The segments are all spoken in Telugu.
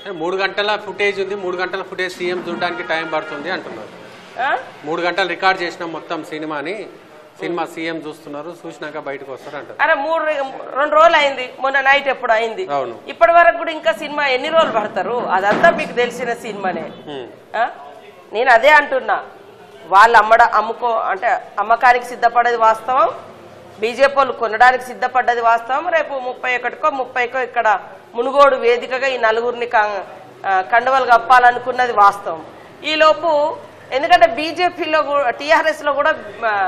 మూడు గంటల ఫుటేజ్ ఉంది మూడు గంటల ఫుటేజ్ సీఎం చూడడానికి టైం పడుతుంది అంటున్నారు ఆ? మూడు గంటలు రికార్డ్ చేసిన మొత్తం సినిమాని సినిమా సీఎం చూస్తున్నారు చూసినాక బయటకు వస్తారు అంటారు అరే మూడు రెండు రోజులు అయింది మొన్న నైట్ ఎప్పుడు అయింది అవును ఇప్పటి వరకు కూడా ఇంకా సినిమా ఎన్ని రోజులు పడతారు అదంతా మీకు తెలిసిన సినిమానే ఉమ్. ఆ? నేను అదే అంటున్నా వాళ్ళు అమ్మడ అమ్ముకో అంటే అమ్మకానికి సిద్ధపడేది వాస్తవం బీజేపీ వాళ్ళు కొనడానికి సిద్ధపడ్డది వాస్తవం రేపు ముప్పై ఒకటికో ముప్పైకో ఇక్కడ మునుగోడు వేదికగా ఈ నలుగురిని కా- ఆ, కండువలు కప్పాలనుకున్నది వాస్తవం ఈలోపు ఎందుకంటే బీజేపీలో టీఆర్ఎస్ లో కూడా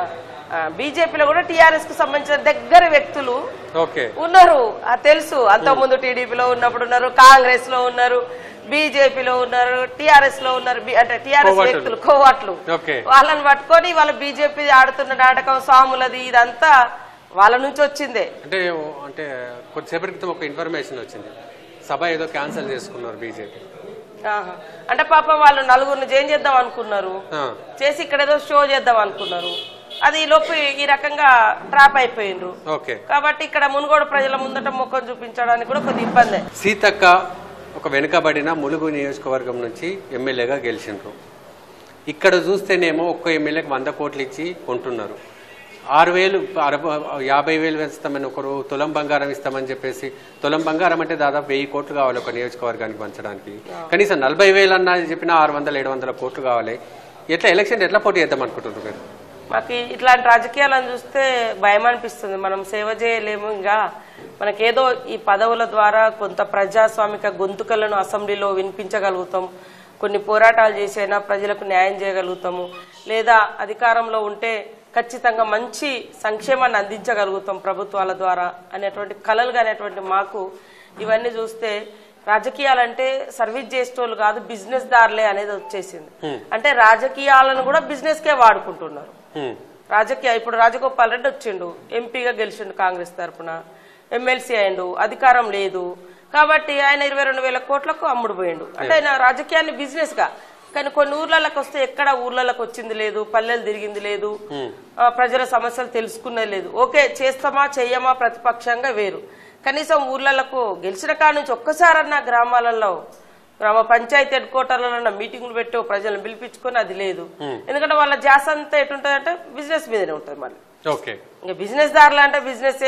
బీజేపీలో కూడా టీఆర్ఎస్ కు సంబంధించిన దగ్గర వ్యక్తులు ఓకే ఉన్నారు అది తెలుసు అంతకుముందు టీడీపీలో ఉన్నప్పుడు ఉన్నారు కాంగ్రెస్ లో ఉన్నారు బీజేపీలో ఉన్నారు టిఆర్ఎస్ లో ఉన్నారు బి- అంటే టిఆర్ఎస్ కోవట్లు. వ్యక్తులు కోవట్లు ఓకే వాళ్ళని పట్టుకొని వాళ్ళ బీజేపీ ఆడుతున్న నాటకం స్వాములది ఇదంతా వాళ్ళ నుంచి వచ్చిందే అంటే అంటే కొద్దిసేపటి క్రితం ఒక ఇన్ఫర్మేషన్ వచ్చింది సభ ఏదో క్యాన్సిల్ చేసుకున్నారు బీజేపీ ఆహా. అంటే పాపం వాళ్ళు నలుగురిని జైన్ చేద్దాం అనుకున్నారు చేసి ఇక్కడ ఏదో షో చేద్దాం అనుకున్నారు అది ఈ లోపు ఈ రకంగా ట్రాప్ అయిపోయిండ్రు ఓకే కాబట్టి ఇక్కడ మునుగోడు ప్రజల ముందట ముఖం చూపించడానికి కూడా కొద్ది ఇబ్బంది సీతక్క ఒక వెనుకబడిన ములుగు నియోజకవర్గం నుంచి ఎమ్మెల్యేగా గెలిచిండ్రు ఇక్కడ చూస్తేనేమో ఒక్క ఎమ్మెల్యేకి వంద కోట్లు ఇచ్చి కొంటున్నారు ఆరు వేలు అరవై యాభై వేలు ఇస్తామని ఒకరు తులం బంగారం ఇస్తామని చెప్పేసి తులం బంగారం అంటే దాదాపు వెయ్యి కోట్లు కావాలి ఒక నియోజకవర్గానికి పంచడానికి కనీసం నలభై వేలు అన్న చెప్పినా ఆరు వందల ఏడు వందల కోట్లు కావాలి ఎట్లా ఎలక్షన్ ఎట్లా పోటీ చేద్దాం అనుకుంటున్నారు మీరు మాకు ఇట్లాంటి రాజకీయాలను చూస్తే భయం అనిపిస్తుంది మనం సేవ చేయలేము ఇంకా మనకేదో ఈ పదవుల ద్వారా కొంత ప్రజాస్వామిక గొంతుకలను అసెంబ్లీలో వినిపించగలుగుతాం కొన్ని పోరాటాలు చేసైనా ప్రజలకు న్యాయం చేయగలుగుతాము లేదా అధికారంలో ఉంటే ఖచ్చితంగా మంచి సంక్షేమాన్ని అందించగలుగుతాం ప్రభుత్వాల ద్వారా అనేటువంటి కలలు అనేటువంటి మాకు ఇవన్నీ చూస్తే రాజకీయాలంటే సర్వీస్ చేసేటోళ్ళు కాదు బిజినెస్ దారులే అనేది వచ్చేసింది అంటే రాజకీయాలను కూడా బిజినెస్ కే వాడుకుంటున్నారు హ్మ్. రాజకీయ ఇప్పుడు రాజగోపాల్ రెడ్డి వచ్చిండు ఎంపీగా గెలిచిండు కాంగ్రెస్ తరపున ఎమ్మెల్సీ అయిండు అధికారం లేదు కాబట్టి ఆయన ఇరవై రెండు వేల కోట్లకు అమ్ముడు పోయిండు అంటే ఆయన రాజకీయాన్ని బిజినెస్ గా కానీ కొన్ని ఊర్లలోకి వస్తే ఎక్కడ ఊర్లలోకి వచ్చింది లేదు పల్లెలు తిరిగింది లేదు ఆ, ప్రజల సమస్యలు తెలుసుకున్నది లేదు ఓకే చేస్తామా చెయ్యమా ప్రతిపక్షంగా వేరు కనీసం ఊర్లలకు గెలిచిన కాడ నుంచి ఒక్కసారన్నా గ్రామాలలో గ్రామ పంచాయతీ హెడ్ క్వార్టర్లలో మీటింగ్లు పెట్టో ప్రజలను పిలిపించుకొని అది లేదు ఎందుకంటే వాళ్ళ జాస అంతా ఎటుంటది అంటే బిజినెస్ మీదనే ఉంటది మళ్ళీ ఓకే ఇంకా బిజినెస్ దారులు అంటే బిజినెస్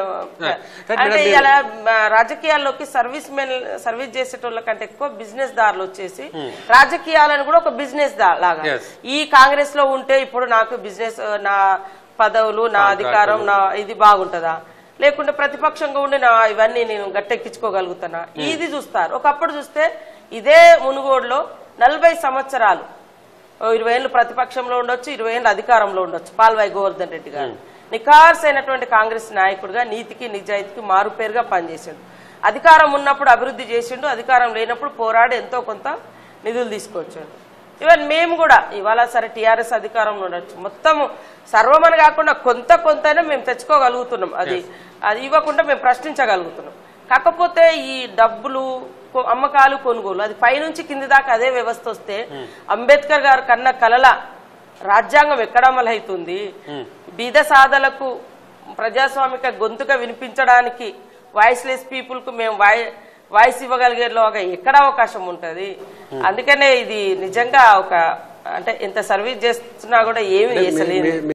అంటే ఇలా రాజకీయాల్లోకి సర్వీస్ మెన్ సర్వీస్ చేసేటోళ్ళ కంటే ఎక్కువ బిజినెస్ దారులు వచ్చేసి రాజకీయాలను కూడా ఒక బిజినెస్ దా లాగా Yes. ఈ కాంగ్రెస్ లో ఉంటే ఇప్పుడు నాకు బిజినెస్ నా పదవులు నా అధికారం నా ఇది బాగుంటదా లేకుంటే ప్రతిపక్షంగా ఉండి నా ఇవన్నీ నేను గట్టెక్కించుకోగలుగుతానా ఇది చూస్తారు ఒకప్పుడు చూస్తే ఇదే మునుగోడులో నలభై సంవత్సరాలు ఓ ఇరవై ఏళ్ళు ప్రతిపక్షంలో ఉండొచ్చు ఇరవై ఏళ్ళు అధికారంలో ఉండొచ్చు పాల్వాయి గోవర్ధన్ రెడ్డి గారు నికార్స్ అయినటువంటి కాంగ్రెస్ నాయకుడిగా నీతికి నిజాయితీకి మారుపేరుగా పనిచేసిండు అధికారం ఉన్నప్పుడు అభివృద్ధి చేసిండు అధికారం లేనప్పుడు పోరాడి ఎంతో కొంత నిధులు తీసుకొచ్చాడు ఈవెన్ మేము కూడా ఇవాళ సరే టీఆర్ఎస్ అధికారంలో ఉండొచ్చు మొత్తం సర్వమని కాకుండా కొంత కొంతైనా మేము తెచ్చుకోగలుగుతున్నాం అది అది ఇవ్వకుండా మేము ప్రశ్నించగలుగుతున్నాం కాకపోతే ఈ డబ్బులు కొ- అమ్మకాలు కొనుగోలు అది పైనుంచి కింది దాకా అదే వ్యవస్థ వస్తే అంబేద్కర్ గారు కన్న కలల రాజ్యాంగం ఎక్కడ అమలవుతుంది బీద సాధలకు ప్రజాస్వామిక గొంతుగా వినిపించడానికి వాయిస్లెస్ పీపుల్ కు మేము వాయి వాయిస్ ఇవ్వగలిగేలాగా ఎక్కడ అవకాశం ఉంటది అందుకనే ఇది నిజంగా ఒక అంటే ఎంత సర్వీస్ చేస్తున్నా కూడా ఏమి చేసలేదు మీ-